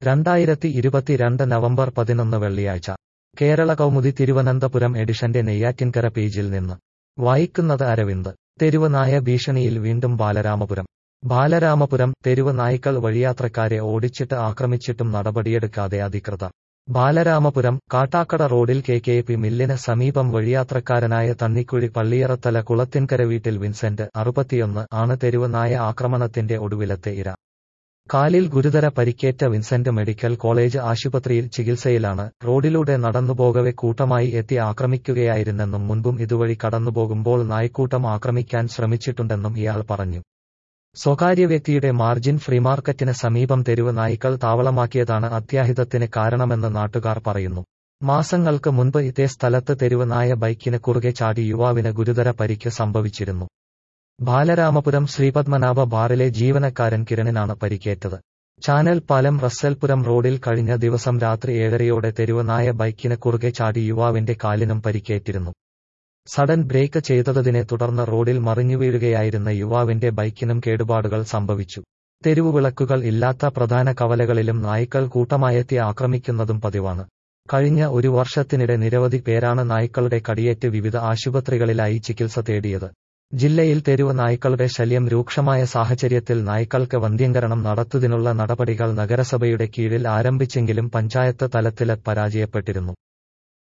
രണ്ടായിരത്തി ഇരുപത്തിരണ്ട് നവംബർ പതിനൊന്ന് വെള്ളിയാഴ്ച കേരള കൗമുദി തിരുവനന്തപുരം എഡിഷന്റെ നെയ്യാറ്റിൻകര പേജിൽ നിന്ന് വായിക്കുന്നത് അരവിന്ദ് തെരുവ് നായ ഭീഷണിയിൽ വീണ്ടും ബാലരാമപുരം ബാലരാമപുരം തെരുവ് നായ്ക്കൾ വഴിയാത്രക്കാരെ ഓടിച്ചിട്ട് ആക്രമിച്ചിട്ടും നടപടിയെടുക്കാതെ അധികൃതർ ബാലരാമപുരം കാട്ടാക്കട റോഡിൽ കെ കെ പി മില്ലിന് സമീപം വഴിയാത്രക്കാരനായ തന്നിക്കുഴി പള്ളിയറത്തല കുളത്തിൻകര വീട്ടിൽ വിൻസെന്റ് അറുപത്തിയൊന്ന് ആണ് തെരുവ് നായ ആക്രമണത്തിന്റെ ഒടുവിലത്തെ ഇര കാലിൽ ഗുരുതര പരിക്കേറ്റ വിൻസെന്റ് മെഡിക്കൽ കോളേജ് ആശുപത്രിയിൽ ചികിത്സയിലാണ് റോഡിലൂടെ നടന്നുപോകവെ കൂട്ടമായി എത്തി ആക്രമിക്കുകയായിരുന്നെന്നും മുൻപും ഇതുവഴി കടന്നുപോകുമ്പോൾ നായ്ക്കൂട്ടം ആക്രമിക്കാൻ ശ്രമിച്ചിട്ടുണ്ടെന്നും ഇയാൾ പറഞ്ഞു സ്വകാര്യ വ്യക്തിയുടെ മാർജിൻ ഫ്രീമാർക്കറ്റിന് സമീപം തെരുവ് നായ്ക്കൾ താവളമാക്കിയതാണ് അത്യാഹിതത്തിന് കാരണമെന്ന് നാട്ടുകാർ പറയുന്നു മാസങ്ങൾക്ക് മുൻപ് ഇതേ സ്ഥലത്ത് തെരുവ് നായ ബൈക്കിന് കുറുകെ ചാടി യുവാവിന് ഗുരുതര പരിക്ക് സംഭവിച്ചിരുന്നു ബാലരാമപുരം ശ്രീപത്മനാഭ ബാറിലെ ജീവനക്കാരൻ കിരണിനാണ് പരിക്കേറ്റത് ചാനൽ പാലം റസ്സൽപുരം റോഡിൽ കഴിഞ്ഞ ദിവസം രാത്രി ഏഴരയോടെ തെരുവ് നായ ബൈക്കിന് കുറുകെ ചാടി യുവാവിന്റെ കാലിനും പരിക്കേറ്റിരുന്നു സഡൻ ബ്രേക്ക് ചെയ്തതിനെ തുടർന്ന് റോഡിൽ മറിഞ്ഞു വീഴുകയായിരുന്ന യുവാവിന്റെ ബൈക്കിനും കേടുപാടുകൾ സംഭവിച്ചു തെരുവുവിളക്കുകൾ ഇല്ലാത്ത പ്രധാന കവലകളിലും നായ്ക്കൾ കൂട്ടമായെത്തി ആക്രമിക്കുന്നതും പതിവാണ് കഴിഞ്ഞ ഒരു വർഷത്തിനിടെ നിരവധി പേരാണ് നായ്ക്കളുടെ കടിയേറ്റ് വിവിധ ആശുപത്രികളിലായി ചികിത്സ തേടിയത് ജില്ലയിൽ തെരുവ് നായ്ക്കളുടെ ശല്യം രൂക്ഷമായ സാഹചര്യത്തിൽ നായ്ക്കൾക്ക് വന്ധ്യംകരണം നടത്തുന്നതിനുള്ള നടപടികൾ നഗരസഭയുടെ കീഴിൽ ആരംഭിച്ചെങ്കിലും പഞ്ചായത്ത് തലത്തില് പരാജയപ്പെട്ടിരുന്നു